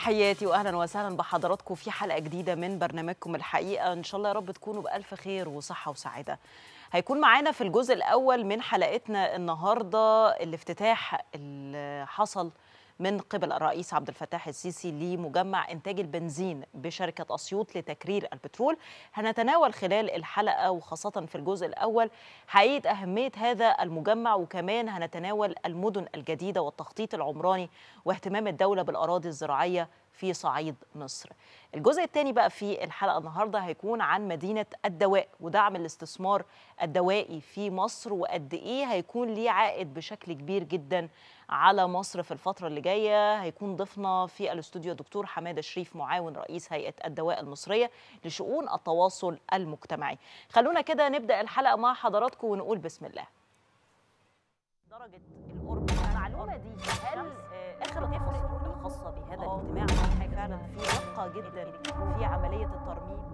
تحياتي واهلا وسهلا بحضراتكم في حلقه جديده من برنامجكم الحقيقه ان شاء الله يا رب تكونوا بالف خير وصحه وسعاده هيكون معانا في الجزء الاول من حلقتنا النهارده الافتتاح اللي حصل من قبل الرئيس عبد الفتاح السيسي لمجمع انتاج البنزين بشركه اسيوط لتكرير البترول هنتناول خلال الحلقه وخاصه في الجزء الاول حقيقه اهميه هذا المجمع وكمان هنتناول المدن الجديده والتخطيط العمراني واهتمام الدوله بالاراضي الزراعيه في صعيد مصر. الجزء الثاني بقى في الحلقه النهارده هيكون عن مدينه الدواء ودعم الاستثمار الدوائي في مصر وقد ايه هيكون ليه عائد بشكل كبير جدا على مصر في الفتره اللي جايه هيكون ضيفنا في الاستوديو دكتور حماده شريف معاون رئيس هيئه الدواء المصريه لشؤون التواصل المجتمعي. خلونا كده نبدا الحلقه مع حضراتكم ونقول بسم الله. درجه القرب المعلومه دي هل اخر التفاصيل الخاصه بهذا الاجتماع فعلا في دقه جدا في عمليه الترميم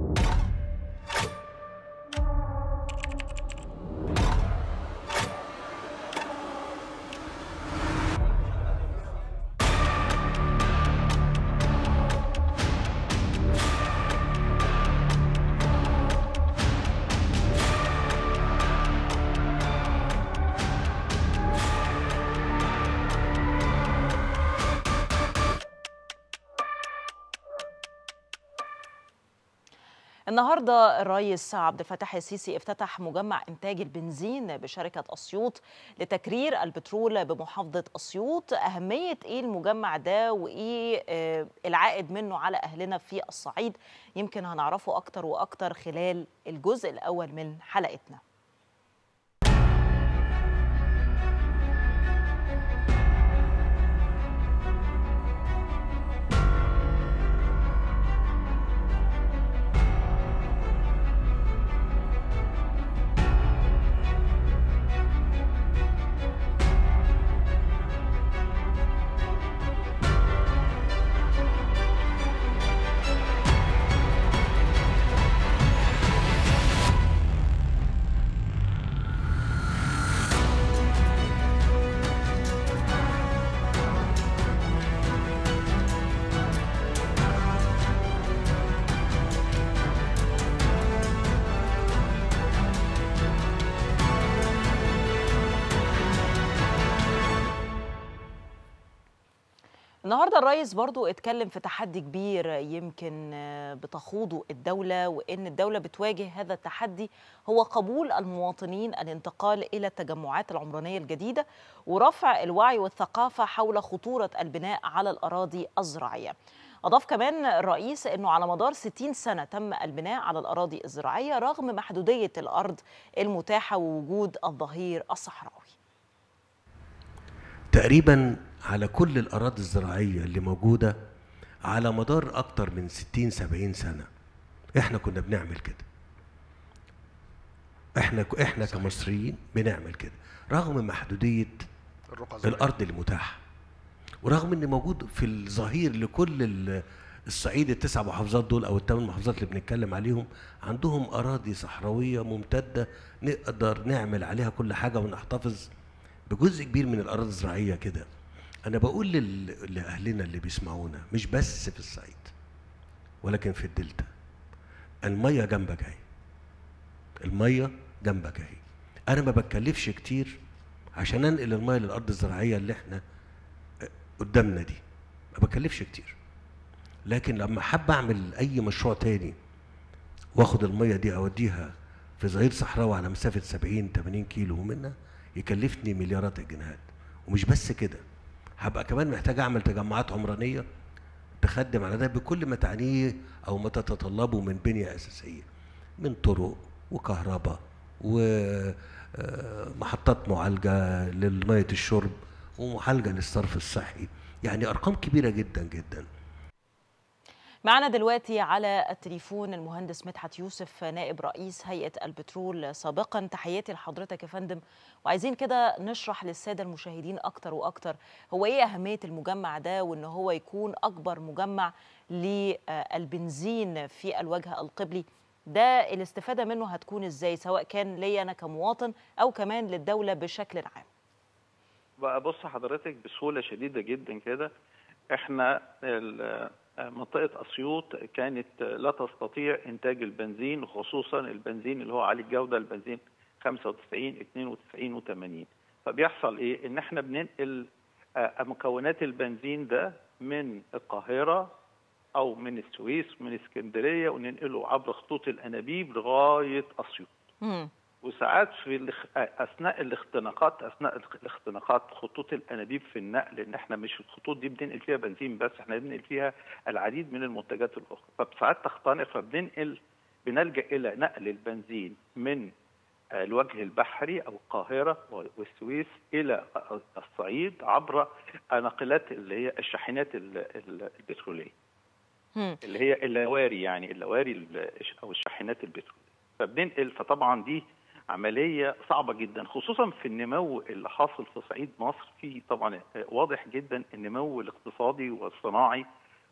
النهارده الرئيس عبد الفتاح السيسي افتتح مجمع انتاج البنزين بشركه اسيوط لتكرير البترول بمحافظه اسيوط اهميه ايه المجمع ده وايه آه العائد منه على اهلنا في الصعيد يمكن هنعرفه اكتر واكتر خلال الجزء الاول من حلقتنا النهارده الرئيس برضو اتكلم في تحدي كبير يمكن بتخوضه الدوله وان الدوله بتواجه هذا التحدي هو قبول المواطنين الانتقال الى التجمعات العمرانيه الجديده ورفع الوعي والثقافه حول خطوره البناء على الاراضي الزراعيه. أضاف كمان الرئيس أنه على مدار 60 سنة تم البناء على الأراضي الزراعية رغم محدودية الأرض المتاحة ووجود الظهير الصحراوي تقريبا على كل الأراضي الزراعية اللي موجودة على مدار أكتر من 60 70 سنة إحنا كنا بنعمل كده إحنا إحنا كمصريين بنعمل كده رغم محدودية الأرض المتاحة ورغم ان موجود في الظهير لكل الصعيد التسع محافظات دول او الثمان محافظات اللي بنتكلم عليهم عندهم اراضي صحراويه ممتده نقدر نعمل عليها كل حاجه ونحتفظ بجزء كبير من الاراضي الزراعيه كده انا بقول لل... لاهلنا اللي بيسمعونا مش بس في الصعيد ولكن في الدلتا الميه جنبك اهي الميه جنبك اهي انا ما بتكلفش كتير عشان انقل الميه للارض الزراعيه اللي احنا قدامنا دي ما بكلفش كتير لكن لما حب اعمل اي مشروع تاني واخد الميه دي اوديها في ظهير صحراوي على مسافه 70 80 كيلو ومنها يكلفني مليارات الجنيهات ومش بس كده هبقى كمان محتاج اعمل تجمعات عمرانيه تخدم على ده بكل ما تعنيه او ما تتطلبه من بنيه اساسيه من طرق وكهرباء ومحطات معالجه لميه الشرب ومعالجه للصرف الصحي يعني ارقام كبيره جدا جدا معنا دلوقتي على التليفون المهندس مدحت يوسف نائب رئيس هيئه البترول سابقا تحياتي لحضرتك يا فندم وعايزين كده نشرح للساده المشاهدين اكتر واكتر هو ايه اهميه المجمع ده وان هو يكون اكبر مجمع للبنزين في الوجه القبلي ده الاستفاده منه هتكون ازاي سواء كان ليا انا كمواطن او كمان للدوله بشكل عام بقى بص حضرتك بسهوله شديده جدا كده احنا منطقة أسيوط كانت لا تستطيع إنتاج البنزين خصوصا البنزين اللي هو عالي الجودة البنزين 95 92 و80 فبيحصل إيه؟ إن إحنا بننقل مكونات البنزين ده من القاهرة أو من السويس من اسكندرية وننقله عبر خطوط الأنابيب لغاية أسيوط. وساعات في اثناء الاختناقات اثناء الاختناقات خطوط الانابيب في النقل ان احنا مش الخطوط دي بننقل فيها بنزين بس احنا بننقل فيها العديد من المنتجات الاخرى فساعات تختنق فبننقل بنلجا الى نقل البنزين من الوجه البحري او القاهره والسويس الى الصعيد عبر ناقلات اللي هي الشاحنات البتروليه اللي هي اللواري يعني اللواري او الشاحنات البتروليه فبننقل فطبعا دي عمليه صعبه جدا خصوصا في النمو اللي حاصل في صعيد مصر في طبعا واضح جدا النمو الاقتصادي والصناعي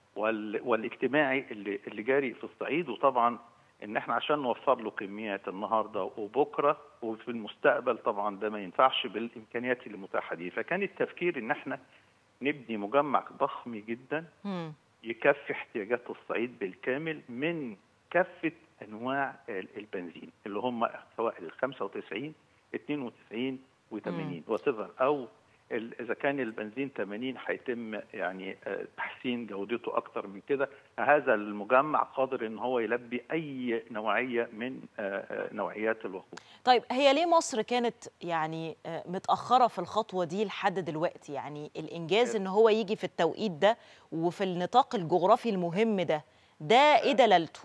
والاجتماعي اللي اللي جاري في الصعيد وطبعا ان احنا عشان نوفر له كميات النهارده وبكره وفي المستقبل طبعا ده ما ينفعش بالامكانيات اللي متاحه دي فكان التفكير ان احنا نبني مجمع ضخم جدا يكفي احتياجات الصعيد بالكامل من كافه انواع البنزين اللي هم سواء ال 95 92 و80 وات او اذا كان البنزين 80 هيتم يعني تحسين جودته اكتر من كده هذا المجمع قادر ان هو يلبي اي نوعيه من نوعيات الوقود. طيب هي ليه مصر كانت يعني متاخره في الخطوه دي لحد دلوقتي يعني الانجاز ان هو يجي في التوقيت ده وفي النطاق الجغرافي المهم ده ده ايه دلالته؟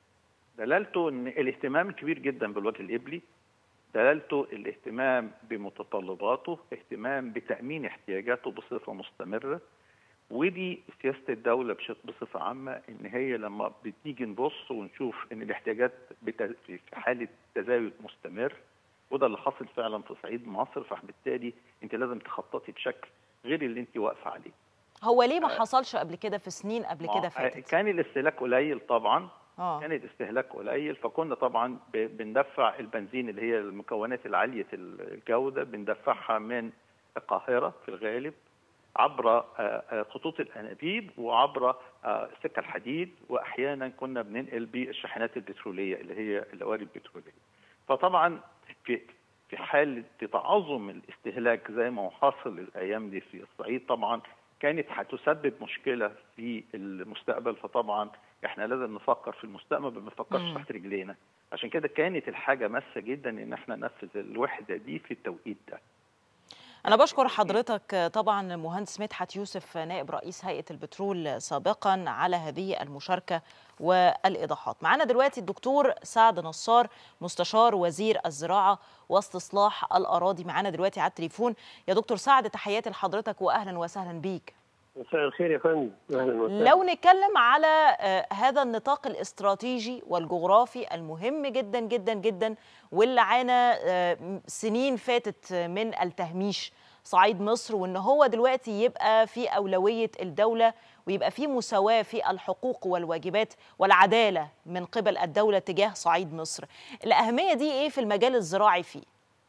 دلالته ان الاهتمام الكبير جدا بالوجه الابلي دلالته الاهتمام بمتطلباته اهتمام بتامين احتياجاته بصفه مستمره ودي سياسه الدوله بصفه عامه ان هي لما بتيجي نبص ونشوف ان الاحتياجات في حاله تزايد مستمر وده اللي حاصل فعلا في صعيد مصر فبالتالي انت لازم تخططي بشكل غير اللي انت واقفه عليه. هو ليه ما حصلش قبل كده في سنين قبل كده فاتت؟ كان الاستهلاك قليل طبعا آه. كان الاستهلاك قليل فكنا طبعا بندفع البنزين اللي هي المكونات العاليه الجوده بندفعها من القاهره في الغالب عبر خطوط الانابيب وعبر سكه الحديد واحيانا كنا بننقل بالشاحنات البتروليه اللي هي اللواري البتروليه. فطبعا في في حاله تعاظم الاستهلاك زي ما هو حاصل الايام دي في الصعيد طبعا كانت هتسبب مشكله في المستقبل فطبعا احنا لازم نفكر في المستقبل ما بنفكرش تحت رجلينا عشان كده كانت الحاجه ماسه جدا ان احنا ننفذ الوحده دي في التوقيت ده أنا بشكر حضرتك طبعا مهندس مدحت يوسف نائب رئيس هيئة البترول سابقا على هذه المشاركة والإيضاحات معنا دلوقتي الدكتور سعد نصار مستشار وزير الزراعة واستصلاح الأراضي معنا دلوقتي على التليفون يا دكتور سعد تحياتي لحضرتك وأهلا وسهلا بيك مساء الخير يا فندم اهلا وسهلا لو نتكلم على هذا النطاق الاستراتيجي والجغرافي المهم جدا جدا جدا واللي عانى سنين فاتت من التهميش صعيد مصر وان هو دلوقتي يبقى في اولويه الدوله ويبقى في مساواه في الحقوق والواجبات والعداله من قبل الدوله تجاه صعيد مصر. الاهميه دي ايه في المجال الزراعي فيه؟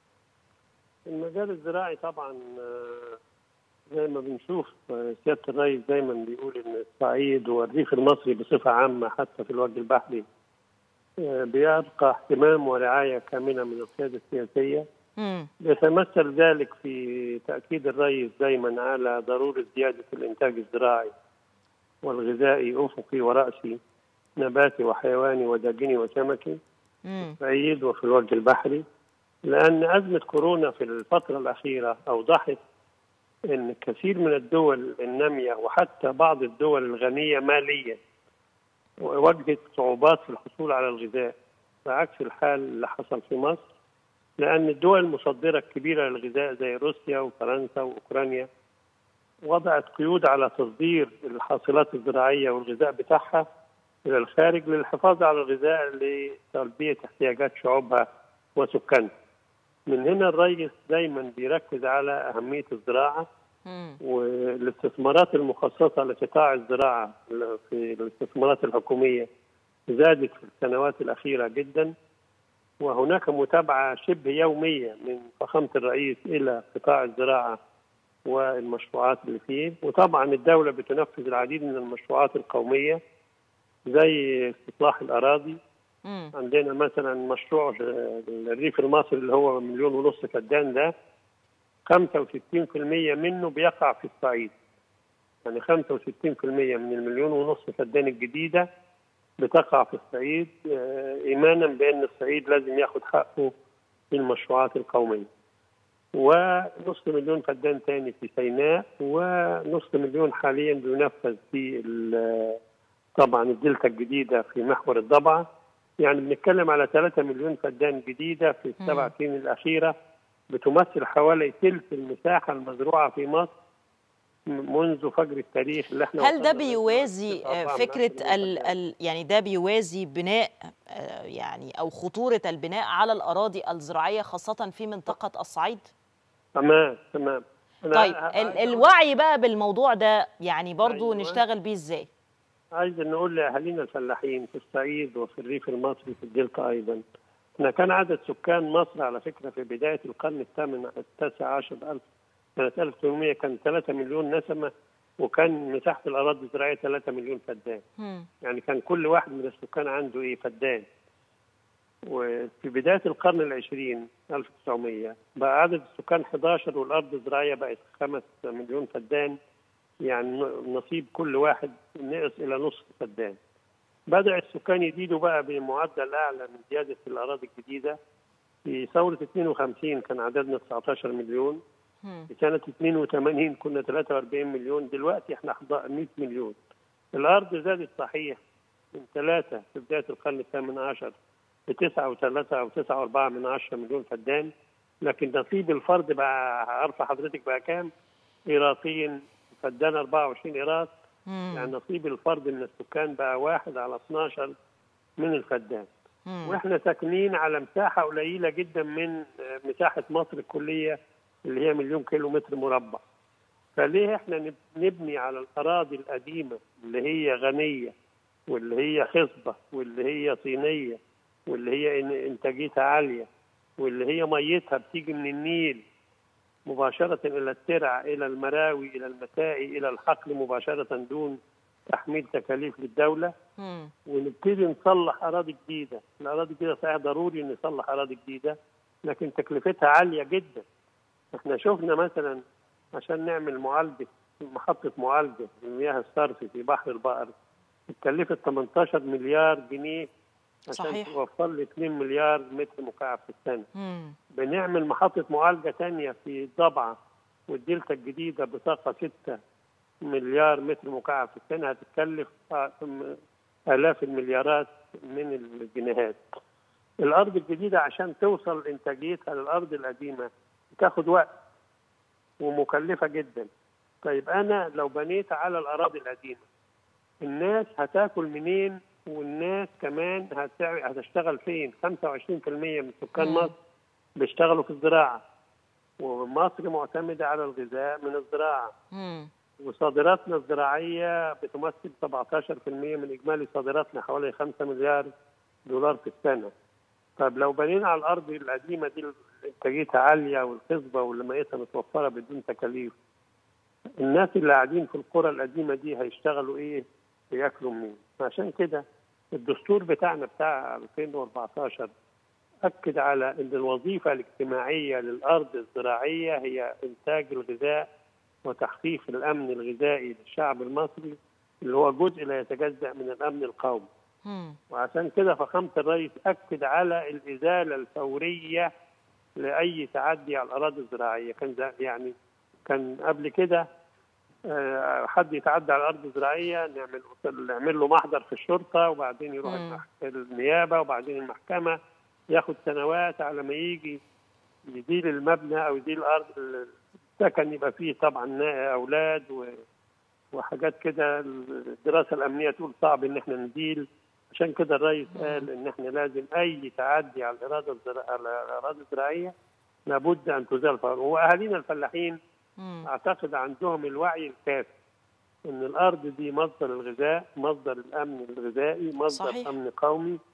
المجال الزراعي طبعا زي ما بنشوف سياده الرئيس دايما بيقول ان الصعيد والريف المصري بصفه عامه حتى في الوجه البحري بيبقى اهتمام ورعايه كامله من القياده السياسيه يتمثل ذلك في تاكيد الرئيس دايما على ضروره زياده الانتاج الزراعي والغذائي افقي وراسي نباتي وحيواني وداجني وسمكي في الصعيد وفي الوجه البحري لان ازمه كورونا في الفتره الاخيره اوضحت ان كثير من الدول الناميه وحتى بعض الدول الغنيه ماليا واجهت صعوبات في الحصول على الغذاء بعكس الحال اللي حصل في مصر لان الدول المصدره الكبيره للغذاء زي روسيا وفرنسا واوكرانيا وضعت قيود على تصدير الحاصلات الزراعيه والغذاء بتاعها الى الخارج للحفاظ على الغذاء لتلبيه احتياجات شعوبها وسكانها. من هنا الرئيس دايما بيركز على اهميه الزراعه والاستثمارات المخصصه لقطاع الزراعه في الاستثمارات الحكوميه زادت في السنوات الاخيره جدا وهناك متابعه شبه يوميه من فخامه الرئيس الى قطاع الزراعه والمشروعات اللي فيه وطبعا الدولة بتنفذ العديد من المشروعات القومية زي استصلاح الأراضي مم. عندنا مثلا مشروع الريف المصري اللي هو مليون ونص فدان ده 65% منه بيقع في الصعيد يعني 65% من المليون ونص فدان الجديدة بتقع في الصعيد آه، إيمانا بأن الصعيد لازم ياخد حقه في المشروعات القومية ونص مليون فدان تاني في سيناء ونص مليون حاليا بينفذ في ال- طبعا الدلتا الجديدة في محور الضبعة يعني بنتكلم على 3 مليون فدان جديدة في السبع سنين الأخيرة بتمثل حوالي ثلث المساحة المزروعة في مصر منذ فجر التاريخ اللي احنا هل ده وصلنا بيوازي لدرجة آه، 4 فكرة مليون ال فدان. ال يعني ده بيوازي بناء آه، يعني أو خطورة البناء على الأراضي الزراعية خاصة في منطقة الصعيد؟ تمام تمام أنا طيب ع- ال عايز أقول- الوعي بقى بالموضوع ده يعني برضو أيوة. نشتغل بيه ازاي؟ عايز نقول لاهالينا الفلاحين في الصعيد وفي الريف المصري في الدلتا ايضا احنا كان عدد سكان مصر على فكره في بدايه القرن الثامن التاسع عشر ألف سنه 1800 كان 3 مليون نسمه وكان مساحه الاراضي الزراعيه 3 مليون فدان مم. يعني كان كل واحد من السكان عنده ايه فدان وفي بدايه القرن العشرين 1900 بقى عدد السكان 11 والارض الزراعيه بقت 5 مليون فدان يعني نصيب كل واحد نقص الى نصف فدان بدا السكان يزيدوا بقى بمعدل اعلى من زياده الاراضي الجديده في ثوره 52 كان عددنا 19 مليون مم. في سنة 82 كنا 43 مليون دلوقتي احنا 100 مليون الأرض زادت صحيح من ثلاثة في بداية القرن الثامن عشر لتسعة وثلاثة أو تسعة وأربعة من عشرة مليون فدان لكن نصيب الفرد بقى عارفة حضرتك بقى كام؟ إيراطين فدان 24 إيراط يعني مم. نصيب الفرد من السكان بقى واحد على 12 من الفدان مم. واحنا ساكنين على مساحه قليله جدا من آه، مساحه مصر الكليه اللي هي مليون كيلو متر مربع فليه احنا نب- نبني على الاراضي القديمه اللي هي غنيه واللي هي خصبه واللي هي صينيه واللي هي إن- انتاجيتها عاليه واللي هي ميتها بتيجي من النيل مباشره الى الترع الى المراوي الى المسائي الى الحقل مباشره دون تحميل تكاليف للدوله مم. ونبتدي نصلح اراضي جديده، الاراضي الجديده صحيح ضروري نصلح اراضي جديده لكن تكلفتها عاليه جدا. احنا شفنا مثلا عشان نعمل معالجه محطه معالجه لمياه الصرف في بحر البقر اتكلفت 18 مليار جنيه عشان صحيح. توفر لي 2 مليار متر مكعب في السنه. مم. بنعمل محطة معالجة تانية في الضبعة والدلتا الجديدة بطاقة 6 مليار متر مكعب في السنة هتتكلف آلاف المليارات من الجنيهات الأرض الجديدة عشان توصل إنتاجيتها للأرض القديمة بتاخد وقت ومكلفة جدا طيب أنا لو بنيت على الأراضي القديمة الناس هتاكل منين والناس كمان هتع- هتشتغل فين 25% من سكان مم. مصر بيشتغلوا في الزراعة ومصر معتمدة على الغذاء من الزراعة مم. وصادراتنا الزراعية بتمثل 17% من إجمالي صادراتنا حوالي 5 مليار دولار في السنة طب لو بنينا على الأرض القديمة دي اللي إنتاجيتها عالية والخصبة واللي ميتها متوفرة بدون تكاليف الناس اللي قاعدين في القرى القديمة دي هيشتغلوا إيه وياكلوا منين عشان كده الدستور بتاعنا بتاع 2014 أكد على أن الوظيفة الاجتماعية للأرض الزراعية هي إنتاج الغذاء وتحقيق الأمن الغذائي للشعب المصري اللي هو جزء لا يتجزأ من الأمن القومي مم. وعشان كده فخامة الرئيس أكد على الإزالة الفورية لأي تعدي على الأراضي الزراعية كان زي- يعني كان قبل كده آه، حد يتعدى على الأرض الزراعية نعمل نعمل له محضر في الشرطة وبعدين يروح مم. المح- النيابة وبعدين المحكمة ياخد سنوات على ما يجي يدير المبنى أو يدير الأرض السكن يبقى فيه طبعا نا- أولاد و وحاجات كده الدراسة الأمنية تقول صعب إن احنا نديل عشان كده الرئيس قال إن احنا لازم أي تعدي على الإرادة الزراعية على الأراضي الزراعية لابد أن تزال فورا وأهالينا الفلاحين مم. أعتقد عندهم الوعي الكافي إن الأرض دي مصدر الغذاء مصدر الأمن الغذائي مصدر صحيح. أمن قومي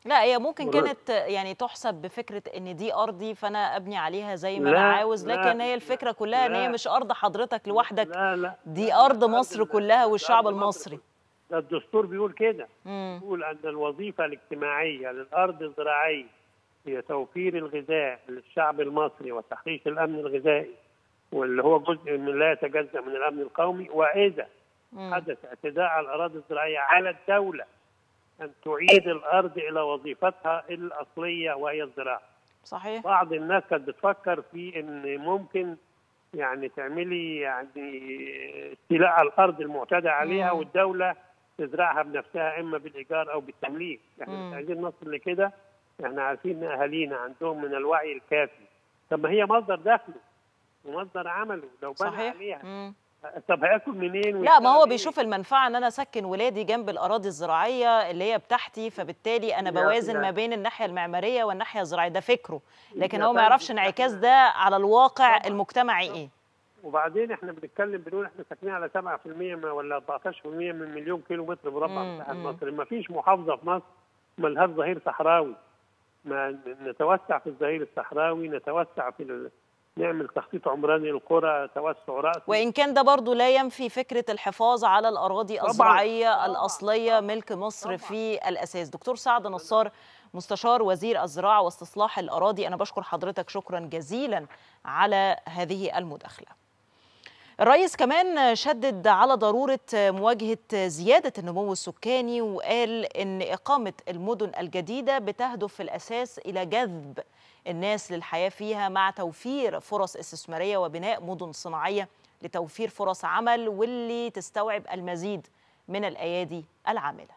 لا هي ممكن والله. كانت يعني تحسب بفكره ان دي ارضي فانا ابني عليها زي ما لا، انا عاوز لا، لكن هي الفكره كلها ان هي لا. مش ارض حضرتك لوحدك لا لا دي لا، ارض لا، مصر لا، كلها لا، والشعب أرض مصر المصري ده الدستور بيقول كده مم. بيقول ان الوظيفه الاجتماعيه للارض الزراعيه هي توفير الغذاء للشعب المصري وتحقيق الامن الغذائي واللي هو جزء من لا يتجزا من الامن القومي واذا مم. حدث اعتداء على الاراضي الزراعيه على الدوله ان تعيد الارض الى وظيفتها الاصليه وهي الزراعه. صحيح بعض الناس كانت بتفكر في ان ممكن يعني تعملي يعني استيلاء على الارض المعتدى عليها مم. والدوله تزرعها بنفسها اما بالايجار او بالتمليك، احنا مم. مش عايزين نصل لكده احنا عارفين ان اهالينا عندهم من الوعي الكافي. طب ما هي مصدر دخله ومصدر عمله لو بنى صحيح عليها مم. طب هياكل منين لا ما هو ويشتغل بيشوف المنفعه ان انا اسكن ولادي جنب الاراضي الزراعيه اللي هي بتاعتي فبالتالي انا يا- بوازن يا- ما بين الناحيه المعماريه والناحيه الزراعيه ده فكره لكن يا هو ما فندم، يعرفش انعكاس إحنا- ده على الواقع طبعاً. المجتمعي ايه وبعدين احنا بنتكلم بنقول احنا ساكنين على 7% ما- ولا 14% من مليون كيلو متر مربع مم، مساحه مم. مصر ما فيش محافظه في مصر ملهاش ظهير صحراوي ما نتوسع في الظهير الصحراوي نتوسع في ال... نعمل تخطيط عمراني للقرى توسع راسي وان كان ده برضو لا ينفي فكره الحفاظ على الاراضي طبعاً، الزراعيه طبعاً، الاصليه ملك مصر طبعاً. في الاساس دكتور سعد نصار مستشار وزير الزراعه واستصلاح الاراضي انا بشكر حضرتك شكرا جزيلا على هذه المداخله الرئيس كمان شدد على ضرورة مواجهة زيادة النمو السكاني وقال إن إقامة المدن الجديدة بتهدف في الأساس إلى جذب الناس للحياة فيها مع توفير فرص استثمارية وبناء مدن صناعية لتوفير فرص عمل واللي تستوعب المزيد من الأيادي العاملة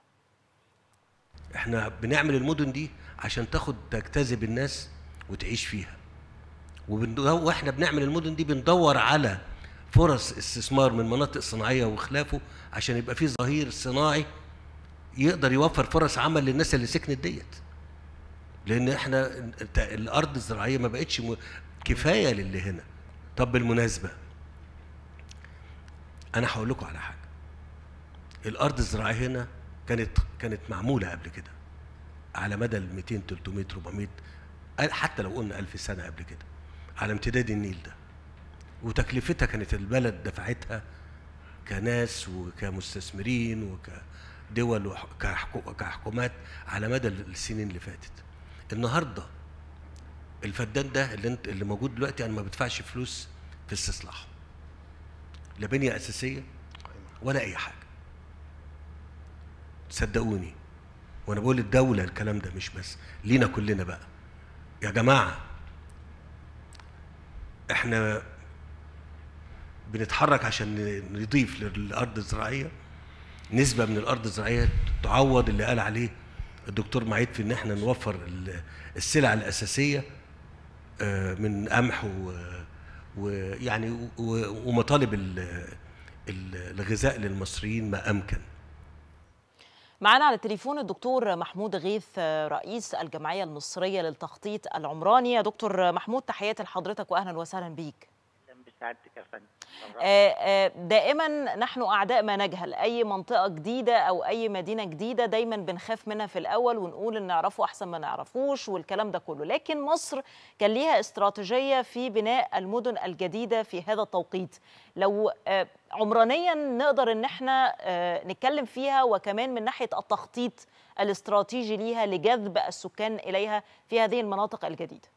احنا بنعمل المدن دي عشان تاخد تجتذب الناس وتعيش فيها وبندو- واحنا بنعمل المدن دي بندور على فرص استثمار من مناطق صناعيه وخلافه عشان يبقى في ظهير صناعي يقدر يوفر فرص عمل للناس اللي سكنت ديت لان احنا انت- الارض الزراعيه ما بقتش م- كفايه للي هنا طب بالمناسبه انا هقول لكم على حاجه الارض الزراعيه هنا كانت كانت معموله قبل كده على مدى ال 200 300 400 قال- حتى لو قلنا 1000 سنه قبل كده على امتداد النيل ده وتكلفتها كانت البلد دفعتها كناس وكمستثمرين وكدول وكحكومات على مدى السنين اللي فاتت النهارده الفدان ده اللي انت اللي موجود دلوقتي انا ما بدفعش فلوس في استصلاحه لا بنيه اساسيه ولا اي حاجه صدقوني وانا بقول الدوله الكلام ده مش بس لينا كلنا بقى يا جماعه احنا بنتحرك عشان نضيف للارض الزراعيه نسبه من الارض الزراعيه تعوض اللي قال عليه الدكتور معيد في ان احنا نوفر ال- السلع الاساسيه آه، من قمح و- ويعني و- ومطالب ال- ال- الغذاء للمصريين ما امكن معانا على التليفون الدكتور محمود غيث رئيس الجمعية المصرية للتخطيط العمراني يا دكتور محمود تحياتي لحضرتك وأهلا وسهلا بيك اهلا بسعادتك يا فندم آه، آه، دائما نحن اعداء ما نجهل اي منطقه جديده او اي مدينه جديده دايما بنخاف منها في الاول ونقول ان نعرفه احسن ما نعرفوش والكلام ده كله لكن مصر كان ليها استراتيجيه في بناء المدن الجديده في هذا التوقيت لو آه، عمرانيا نقدر ان احنا آه، نتكلم فيها وكمان من ناحيه التخطيط الاستراتيجي ليها لجذب السكان اليها في هذه المناطق الجديده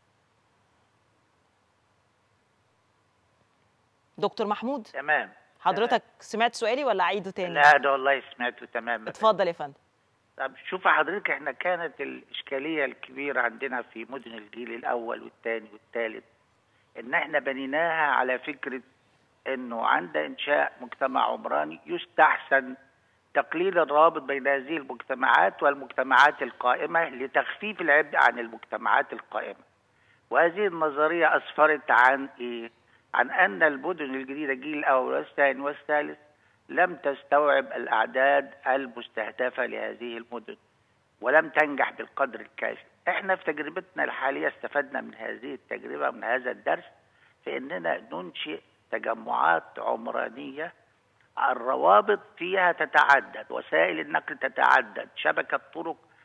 دكتور محمود تمام حضرتك سمعت سؤالي ولا اعيده تاني لا ده والله سمعته تماما اتفضل يا فندم طب شوف حضرتك احنا كانت الاشكاليه الكبيره عندنا في مدن الجيل الاول والثاني والثالث ان احنا بنيناها على فكره انه عند انشاء مجتمع عمراني يستحسن تقليل الرابط بين هذه المجتمعات والمجتمعات القائمه لتخفيف العبء عن المجتمعات القائمه وهذه النظريه اسفرت عن ايه عن ان المدن الجديده الجيل الاول والثاني والثالث لم تستوعب الاعداد المستهدفه لهذه المدن ولم تنجح بالقدر الكافي احنا في تجربتنا الحاليه استفدنا من هذه التجربه من هذا الدرس في اننا ننشئ تجمعات عمرانيه الروابط فيها تتعدد وسائل النقل تتعدد شبكه طرق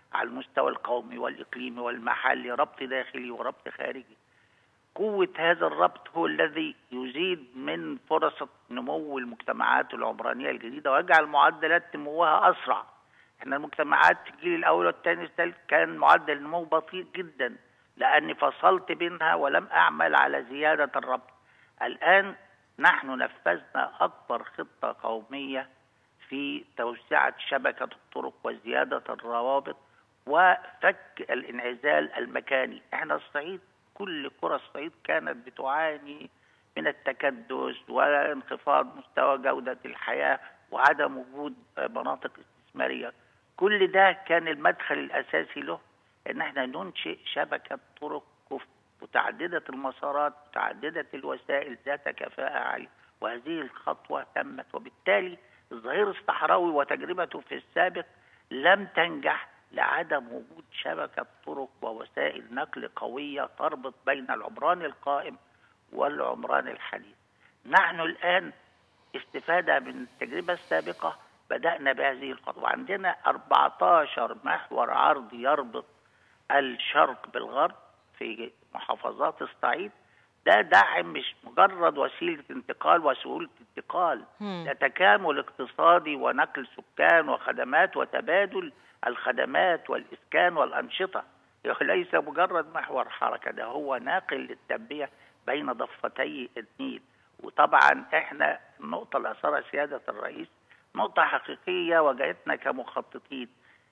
على المستوى القومي والإقليمي والمحلي ربط داخلي وربط خارجي قوة هذا الربط هو الذي يزيد من فرص نمو المجتمعات العمرانية الجديدة ويجعل معدلات نموها أسرع احنا المجتمعات في الجيل الأول والثاني والثالث كان معدل النمو بطيء جدا لأني فصلت بينها ولم أعمل على زيادة الربط الآن نحن نفذنا أكبر خطة قومية في توسعة شبكة الطرق وزيادة الروابط وفك الانعزال المكاني احنا الصعيد كل قرى الصعيد كانت بتعاني من التكدس وانخفاض مستوى جودة الحياة وعدم وجود مناطق استثمارية كل ده كان المدخل الأساسي له ان احنا ننشئ شبكة طرق متعددة المسارات متعددة الوسائل ذات كفاءة عالية وهذه الخطوة تمت وبالتالي الظهير الصحراوي وتجربته في السابق لم تنجح لعدم وجود شبكة طرق ووسائل نقل قوية تربط بين العمران القائم والعمران الحديث نحن الآن استفادة من التجربة السابقة بدأنا بهذه الخطوة عندنا 14 محور عرضي يربط الشرق بالغرب في محافظات الصعيد ده دعم مش مجرد وسيله انتقال وسهوله انتقال ده تكامل اقتصادي ونقل سكان وخدمات وتبادل الخدمات والاسكان والانشطه ليس مجرد محور حركه ده هو ناقل للتنميه بين ضفتي النيل وطبعا احنا النقطه اللي اثرها سياده الرئيس نقطه حقيقيه واجهتنا كمخططين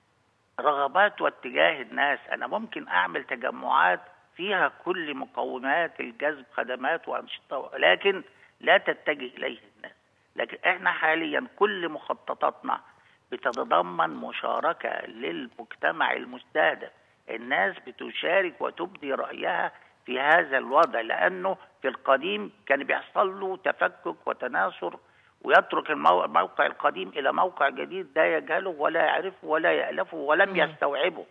رغبات واتجاه الناس انا ممكن اعمل تجمعات فيها كل مقومات الجذب خدمات وانشطه لكن لا تتجه اليه الناس لكن احنا حاليا كل مخططاتنا بتتضمن مشاركه للمجتمع المستهدف الناس بتشارك وتبدي رايها في هذا الوضع لانه في القديم كان بيحصل له تفكك وتناثر ويترك الموقع القديم الى موقع جديد لا يجهله ولا يعرفه ولا يالفه ولم يستوعبه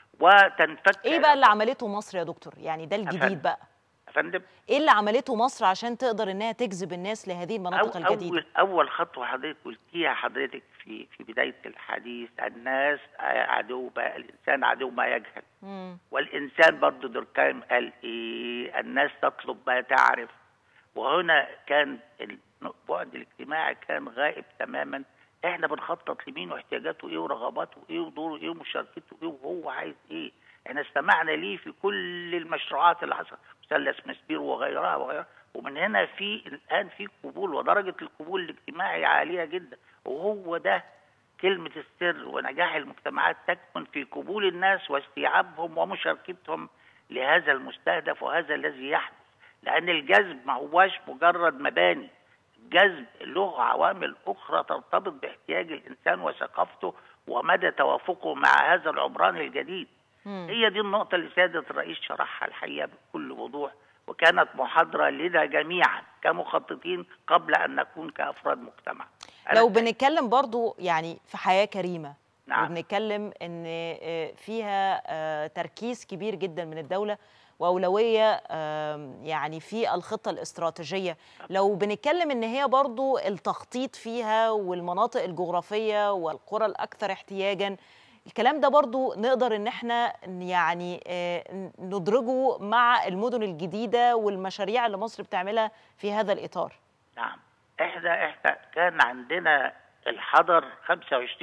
وتنفك ايه بقى اللي عملته مصر يا دكتور يعني ده الجديد بقى فندم ايه اللي عملته مصر عشان تقدر انها تجذب الناس لهذه المناطق أو الجديده اول اول خطوه حضرتك قلتيها حضرتك في في بدايه الحديث الناس عدو ما الانسان عدو ما يجهل مم. والانسان برضه دوركايم قال ايه الناس تطلب ما تعرف وهنا كان البعد الاجتماعي كان غائب تماما احنا بنخطط لمين واحتياجاته ايه ورغباته ايه ودوره ايه ومشاركته ايه وهو عايز ايه احنا استمعنا ليه في كل المشروعات اللي حصلت مثلث مسبير وغيرها وغيرها ومن هنا في الان في قبول ودرجه القبول الاجتماعي عاليه جدا وهو ده كلمه السر ونجاح المجتمعات تكمن في قبول الناس واستيعابهم ومشاركتهم لهذا المستهدف وهذا الذي يحدث لان الجذب ما هواش مجرد مباني الجذب له عوامل اخرى ترتبط باحتياج الانسان وثقافته ومدى توافقه مع هذا العمران الجديد مم. هي دي النقطة اللي سيادة الرئيس شرحها الحقيقة بكل وضوح وكانت محاضرة لنا جميعا كمخططين قبل أن نكون كأفراد مجتمع أنا لو بنتكلم برضو يعني في حياه كريمه نعم. وبنتكلم ان آه، فيها آه، تركيز كبير جدا من الدوله واولويه آم، يعني في الخطه الاستراتيجيه لو بنتكلم ان هي برضو التخطيط فيها والمناطق الجغرافيه والقرى الاكثر احتياجا الكلام ده برضو نقدر ان احنا يعني آه، ندرجه مع المدن الجديده والمشاريع اللي مصر بتعملها في هذا الاطار نعم احنا احنا كان عندنا الحضر 25%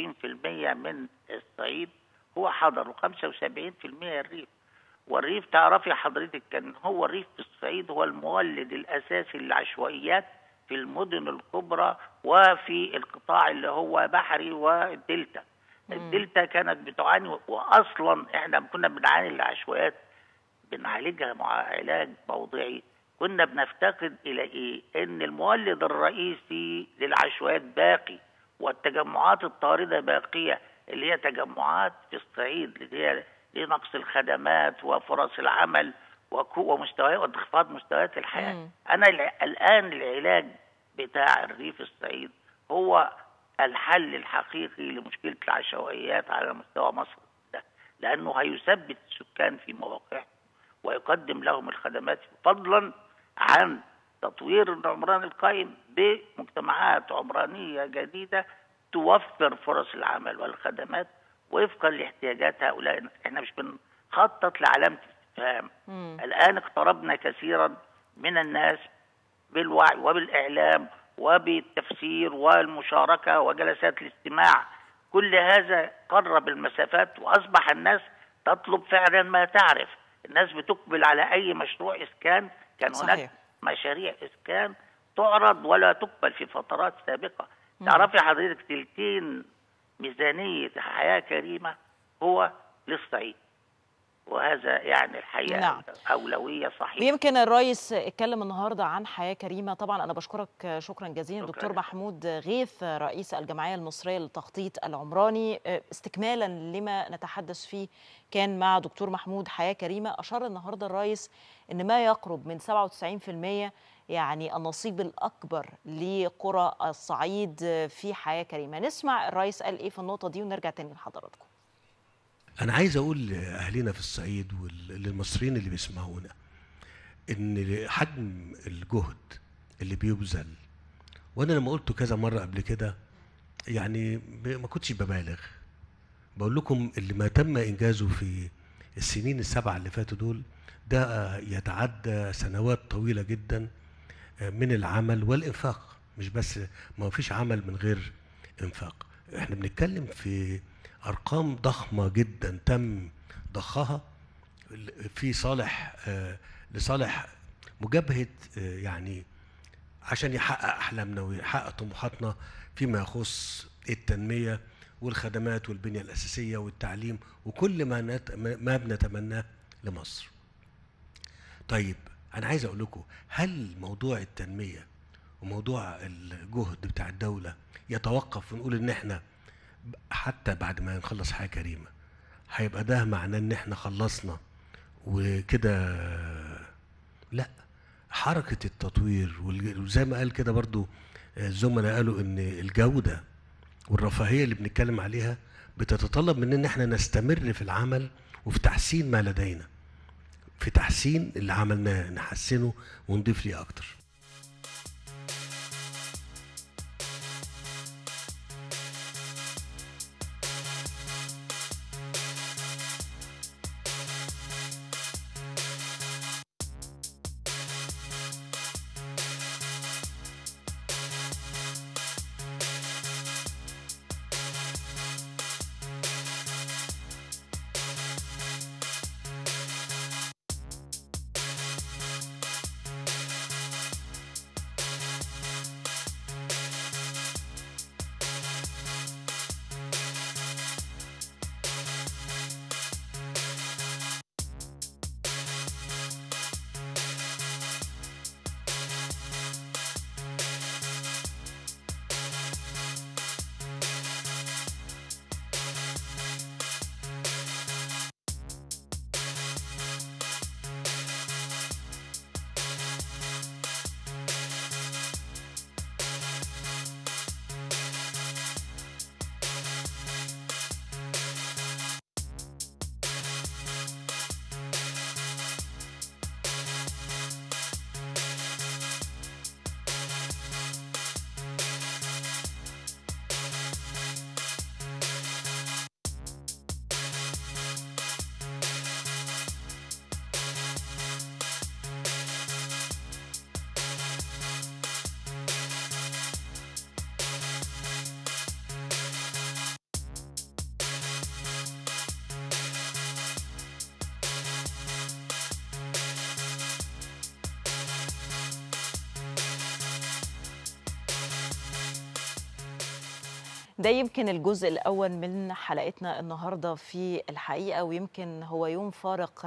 من الصعيد هو حضر و75% الريف والريف تعرفي حضرتك كان هو الريف في الصعيد هو المولد الاساسي للعشوائيات في المدن الكبرى وفي القطاع اللي هو بحري والدلتا الدلتا كانت بتعاني واصلا احنا كنا بنعاني العشوائيات بنعالجها مع علاج موضعي كنا بنفتقد الى ايه ان المولد الرئيسي للعشوائيات باقي والتجمعات الطارده باقيه اللي هي تجمعات في الصعيد اللي هي لنقص الخدمات وفرص العمل وكو- ومستويات وانخفاض مستويات الحياه مم. انا الع- الان العلاج بتاع الريف الصعيد هو الحل الحقيقي لمشكله العشوائيات على مستوى مصر ده لانه هيثبت السكان في مواقعهم ويقدم لهم الخدمات فضلا عن تطوير العمران القائم بمجتمعات عمرانيه جديده توفر فرص العمل والخدمات وفقا لاحتياجات هؤلاء الناس. احنا مش بنخطط لعلامه استفهام الان اقتربنا كثيرا من الناس بالوعي وبالاعلام وبالتفسير والمشاركه وجلسات الاستماع كل هذا قرب المسافات واصبح الناس تطلب فعلا ما تعرف الناس بتقبل على اي مشروع اسكان كان صحيح. هناك مشاريع اسكان تعرض ولا تقبل في فترات سابقه تعرفي حضرتك تلتين ميزانيه حياه كريمه هو للصعيد وهذا يعني الحقيقه نعم. اولويه صحيحه يمكن الرئيس اتكلم النهارده عن حياه كريمه طبعا انا بشكرك شكرا جزيلا شكراً. دكتور محمود غيث رئيس الجمعيه المصريه للتخطيط العمراني استكمالا لما نتحدث فيه كان مع دكتور محمود حياه كريمه اشار النهارده الرئيس ان ما يقرب من 97% يعني النصيب الاكبر لقرى الصعيد في حياه كريمه نسمع الرئيس قال ايه في النقطه دي ونرجع تاني لحضراتكم انا عايز اقول لاهالينا في الصعيد وللمصريين اللي بيسمعونا ان حجم الجهد اللي بيبذل وانا لما قلته كذا مره قبل كده يعني ب- ما كنتش ببالغ بقول لكم اللي ما تم انجازه في السنين السبعه اللي فاتوا دول ده يتعدى سنوات طويله جدا من العمل والانفاق مش بس ما فيش عمل من غير انفاق احنا بنتكلم في ارقام ضخمه جدا تم ضخها في صالح آه، لصالح مجابهه آه، يعني عشان يحقق احلامنا ويحقق طموحاتنا فيما يخص التنميه والخدمات والبنيه الاساسيه والتعليم وكل ما نت... ما بنتمناه لمصر. طيب انا عايز اقول لكم هل موضوع التنميه وموضوع الجهد بتاع الدوله يتوقف ونقول ان احنا حتى بعد ما نخلص حياه كريمه هيبقى ده معناه ان احنا خلصنا وكده لا حركه التطوير والج- وزي ما قال كده برضو الزملاء قالوا ان الجوده والرفاهيه اللي بنتكلم عليها بتتطلب مننا ان احنا نستمر في العمل وفي تحسين ما لدينا في تحسين اللي عملناه نحسنه ونضيف ليه اكتر ده يمكن الجزء الأول من حلقتنا النهاردة في الحقيقة ويمكن هو يوم فارق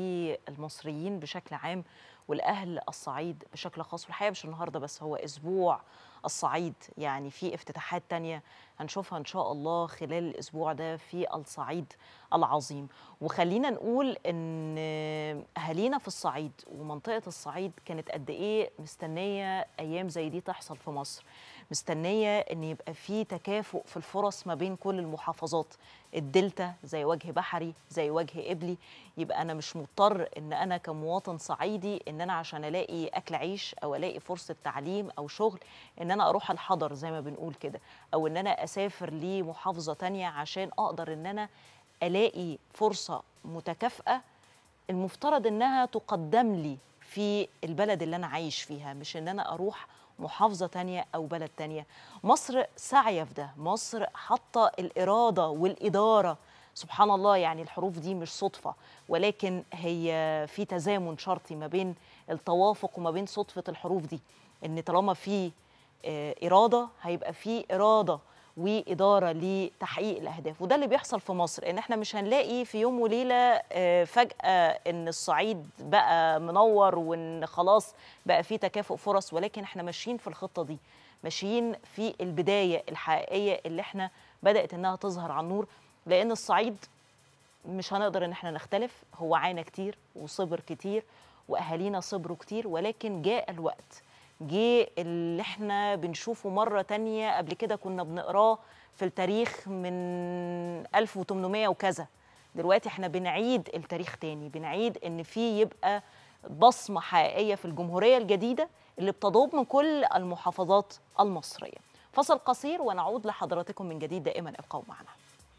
للمصريين بشكل عام والأهل الصعيد بشكل خاص والحقيقة مش النهاردة بس هو أسبوع الصعيد يعني في افتتاحات تانية هنشوفها إن شاء الله خلال الأسبوع ده في الصعيد العظيم وخلينا نقول إن أهالينا في الصعيد ومنطقة الصعيد كانت قد إيه مستنية أيام زي دي تحصل في مصر مستنيه ان يبقى في تكافؤ في الفرص ما بين كل المحافظات الدلتا زي وجه بحري زي وجه قبلي يبقى انا مش مضطر ان انا كمواطن صعيدي ان انا عشان الاقي اكل عيش او الاقي فرصه تعليم او شغل ان انا اروح الحضر زي ما بنقول كده او ان انا اسافر لمحافظه تانية عشان اقدر ان انا الاقي فرصه متكافئه المفترض انها تقدم لي في البلد اللي انا عايش فيها مش ان انا اروح محافظة تانية أو بلد تانية مصر سعية في ده مصر حاطة الإرادة والإدارة سبحان الله يعني الحروف دي مش صدفة ولكن هي في تزامن شرطي ما بين التوافق وما بين صدفة الحروف دي إن طالما في آه، إرادة هيبقى في إرادة وإدارة لتحقيق الأهداف وده اللي بيحصل في مصر إن إحنا مش هنلاقي في يوم وليلة آه، فجأة إن الصعيد بقى منور وإن خلاص بقى في تكافؤ فرص ولكن إحنا ماشيين في الخطة دي ماشيين في البداية الحقيقية اللي إحنا بدأت إنها تظهر على النور لأن الصعيد مش هنقدر ان احنا نختلف هو عانى كتير وصبر كتير واهالينا صبروا كتير ولكن جاء الوقت جه اللي احنا بنشوفه مرة تانية قبل كده كنا بنقراه في التاريخ من 1800 وكذا دلوقتي احنا بنعيد التاريخ تاني بنعيد ان في يبقى بصمة حقيقية في الجمهورية الجديدة اللي بتضم من كل المحافظات المصرية فصل قصير ونعود لحضراتكم من جديد دائما ابقوا معنا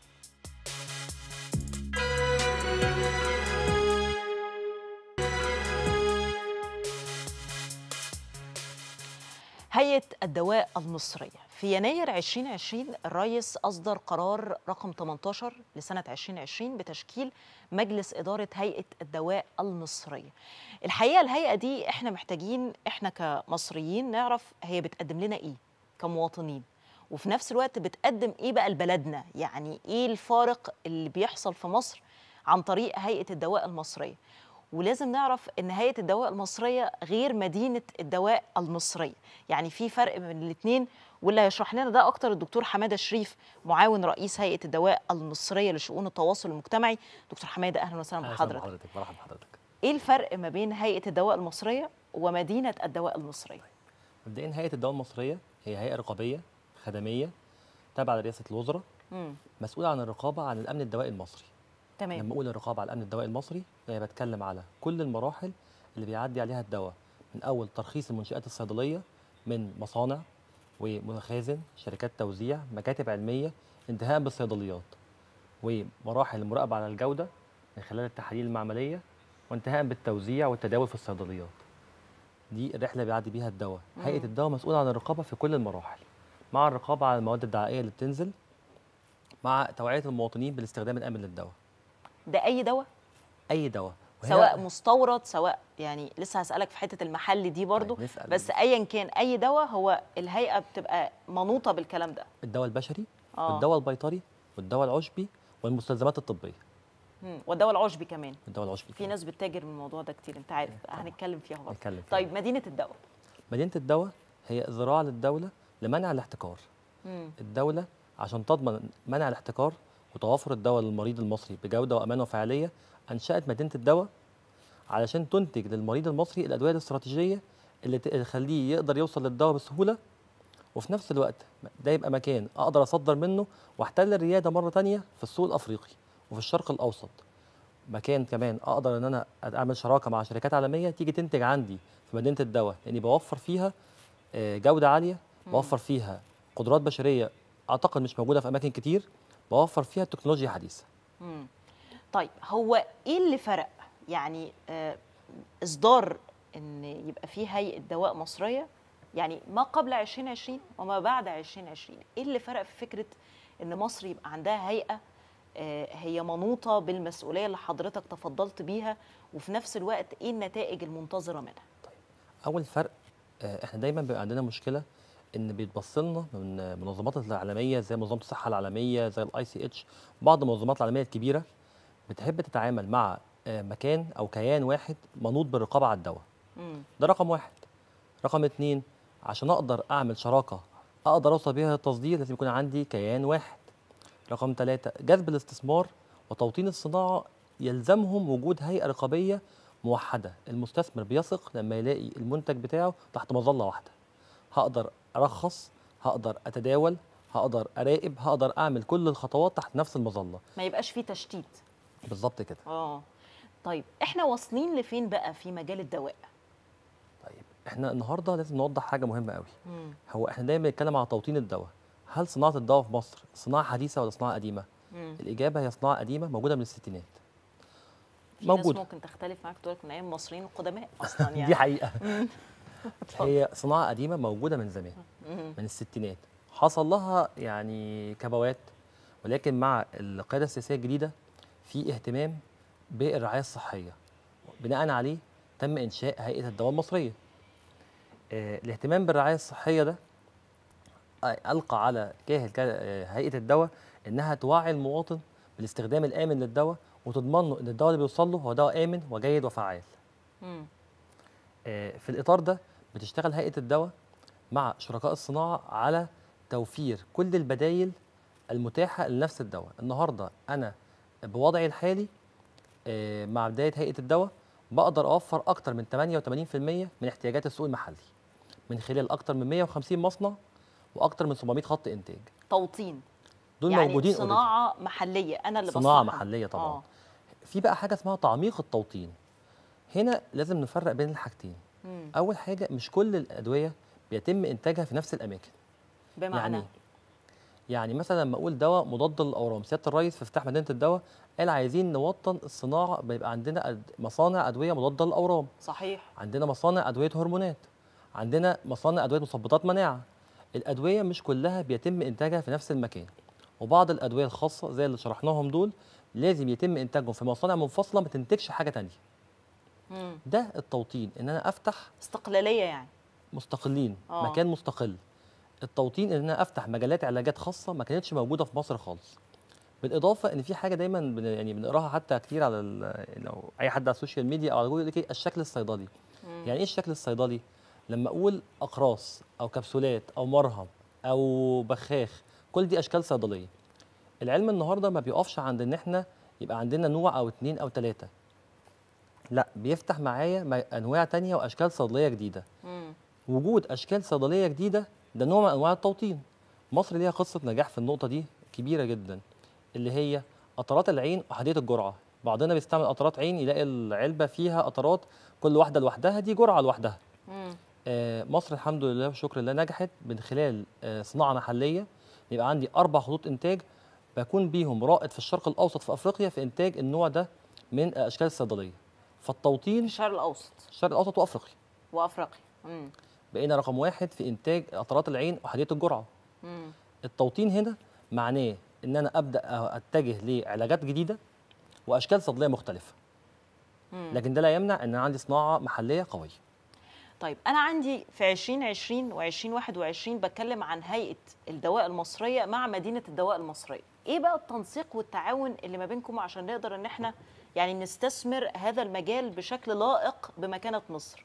هيئة الدواء المصرية في يناير 2020 الرئيس أصدر قرار رقم 18 لسنة 2020 بتشكيل مجلس إدارة هيئة الدواء المصرية الحقيقة الهيئة دي إحنا محتاجين إحنا كمصريين نعرف هي بتقدم لنا إيه كمواطنين وفي نفس الوقت بتقدم إيه بقى لبلدنا يعني إيه الفارق اللي بيحصل في مصر عن طريق هيئة الدواء المصرية ولازم نعرف ان هيئه الدواء المصريه غير مدينه الدواء المصريه يعني في فرق بين الاثنين واللي هيشرح لنا ده اكتر الدكتور حماده شريف معاون رئيس هيئه الدواء المصريه لشؤون التواصل المجتمعي دكتور حماده اهلا وسهلا أهلا بحضرتك بحضرتك مرحبا بحضرتك ايه الفرق ما بين هيئه الدواء المصريه ومدينه الدواء المصريه مبدئيا هيئه الدواء المصريه هي هيئه رقابيه خدميه تابعه لرئاسه الوزراء امم مسؤوله عن الرقابه عن الامن الدوائي المصري تمام لما اقول الرقابه على الامن الدوائي المصري يعني بتكلم على كل المراحل اللي بيعدي عليها الدواء من اول ترخيص المنشات الصيدليه من مصانع ومخازن شركات توزيع مكاتب علميه انتهاء بالصيدليات ومراحل المراقبه على الجوده من خلال التحاليل المعمليه وانتهاء بالتوزيع والتداول في الصيدليات دي الرحله اللي بيعدي بيها الدواء هيئه الدواء مسؤوله عن الرقابه في كل المراحل مع الرقابه على المواد الدعائيه اللي بتنزل مع توعيه المواطنين بالاستخدام الامن للدواء ده اي دواء اي دواء وهنا- سواء مستورد سواء يعني لسه هسألك في حتة المحل دي برضو طيب، نسأل. بس أيا كان أي دواء هو الهيئة بتبقى منوطة بالكلام ده الدواء البشري آه. والدواء البيطري والدواء العشبي والمستلزمات الطبيه مم. والدواء العشبي كمان الدواء العشبي في ناس بتتاجر من الموضوع ده كتير انت عارف هنتكلم فيها برضه هنتكلم فيها. طيب مدينة الدواء مدينه الدواء هي ذراع للدوله لمنع الاحتكار مم. الدوله عشان تضمن منع الاحتكار وتوافر الدواء للمريض المصري بجوده وامان وفعاليه انشات مدينه الدواء علشان تنتج للمريض المصري الادويه الاستراتيجيه اللي ت- تخليه يقدر يوصل للدواء بسهوله وفي نفس الوقت ده يبقى مكان اقدر اصدر منه واحتل الرياده مره تانية في السوق الافريقي وفي الشرق الاوسط مكان كمان اقدر ان انا اعمل شراكه مع شركات عالميه تيجي تنتج عندي في مدينه الدواء لاني بوفر فيها آه، جوده عاليه بوفر فيها قدرات بشريه اعتقد مش موجوده في اماكن كتير بوفر فيها تكنولوجيا حديثه مم. طيب هو ايه اللي فرق يعني آه اصدار ان يبقى في هيئه دواء مصريه يعني ما قبل 2020 وما بعد 2020 ايه اللي فرق في فكره ان مصر يبقى عندها هيئه آه هي منوطه بالمسؤوليه اللي حضرتك تفضلت بيها وفي نفس الوقت ايه النتائج المنتظره منها اول فرق آه، احنا دايما بيبقى عندنا مشكله ان بيتبص لنا من المنظمات العالميه زي منظمه الصحه العالميه زي الاي سي اتش بعض المنظمات العالميه الكبيره بتحب تتعامل مع آه، مكان او كيان واحد منوط بالرقابه على الدواء مم. ده رقم واحد رقم اتنين عشان اقدر اعمل شراكه اقدر اوصل بيها للتصدير لازم يكون عندي كيان واحد رقم ثلاثة جذب الاستثمار وتوطين الصناعة يلزمهم وجود هيئة رقابية موحدة المستثمر بيثق لما يلاقي المنتج بتاعه تحت مظلة واحدة هقدر أرخص هقدر اتداول هقدر اراقب هقدر اعمل كل الخطوات تحت نفس المظله ما يبقاش فيه تشتيت بالظبط كده اه طيب احنا واصلين لفين بقى في مجال الدواء طيب احنا النهارده لازم نوضح حاجه مهمه قوي مم. هو احنا دايما بنتكلم على توطين الدواء هل صناعه الدواء في مصر صناعه حديثه ولا صناعه قديمه مم. الاجابه هي صناعه قديمه موجوده من الستينات في ناس موجودة. ممكن تختلف معاك تقول لك من ايام المصريين القدماء اصلا يعني دي حقيقه اتفضل. هي صناعه قديمه موجوده من زمان مم. من الستينات حصل لها يعني كبوات ولكن مع القياده السياسيه الجديده في اهتمام بالرعايه الصحيه بناء عليه تم انشاء هيئه الدواء المصريه آه الاهتمام بالرعايه الصحيه ده آه، القى على كاهل كا- آه، هيئه الدواء انها توعي المواطن بالاستخدام الامن للدواء وتضمن له ان الدواء اللي بيوصل له هو دواء امن وجيد وفعال مم. آه، في الاطار ده بتشتغل هيئه الدواء مع شركاء الصناعه على توفير كل البدائل المتاحه لنفس الدواء النهارده انا بوضعي الحالي آه، مع بدايه هيئه الدواء بقدر اوفر اكتر من 88% من احتياجات السوق المحلي من خلال اكتر من 150 مصنع واكتر من 700 خط انتاج توطين دول يعني موجودين already. صناعه محليه انا اللي صناعه بصنعها. محليه طبعا آه. في بقى حاجه اسمها تعميق التوطين هنا لازم نفرق بين الحاجتين مم. اول حاجه مش كل الادويه بيتم انتاجها في نفس الاماكن بمعنى يعني يعني مثلا لما اقول دواء مضاد للاورام سياده الرئيس في افتتاح مدينه الدواء قال عايزين نوطن الصناعه بيبقى عندنا أد... مصانع ادويه مضاده للاورام صحيح عندنا مصانع ادويه هرمونات عندنا مصانع ادويه مثبطات مناعه الادويه مش كلها بيتم انتاجها في نفس المكان وبعض الادويه الخاصه زي اللي شرحناهم دول لازم يتم انتاجهم في مصانع منفصله ما تنتجش حاجه تانية مم. ده التوطين ان انا افتح استقلاليه يعني مستقلين آه. مكان مستقل التوطين ان انا افتح مجالات علاجات خاصه ما كانتش موجوده في مصر خالص بالاضافه ان في حاجه دايما بن يعني بنقراها حتى كتير على ال- لو اي حد على السوشيال ميديا او على جوجل يقول لك إيه الشكل الصيدلي يعني ايه الشكل الصيدلي لما اقول اقراص او كبسولات او مرهم او بخاخ كل دي اشكال صيدليه العلم النهارده ما بيقفش عند ان احنا يبقى عندنا نوع او اتنين او تلاته لا بيفتح معايا م- انواع تانية واشكال صيدليه جديده مم. وجود اشكال صيدليه جديده ده نوع من انواع التوطين مصر ليها قصه نجاح في النقطه دي كبيره جدا اللي هي قطرات العين احاديه الجرعه بعضنا بيستعمل قطرات عين يلاقي العلبه فيها قطرات كل واحده لوحدها دي جرعه لوحدها مم. آه، مصر الحمد لله وشكر لله نجحت من خلال آه، صناعه محليه يبقى عندي اربع خطوط انتاج بكون بيهم رائد في الشرق الاوسط في افريقيا في انتاج النوع ده من اشكال الصيدليه فالتوطين الشرق الاوسط الشرق الاوسط وافريقيا وافريقيا مم. بقينا رقم واحد في انتاج قطرات العين احاديه الجرعه مم. التوطين هنا معناه ان انا ابدا اتجه لعلاجات جديده واشكال صيدليه مختلفه مم. لكن ده لا يمنع ان انا عندي صناعه محليه قويه طيب انا عندي في 2020 و2021 بتكلم عن هيئه الدواء المصريه مع مدينه الدواء المصريه ايه بقى التنسيق والتعاون اللي ما بينكم عشان نقدر ان احنا يعني نستثمر هذا المجال بشكل لائق بمكانه مصر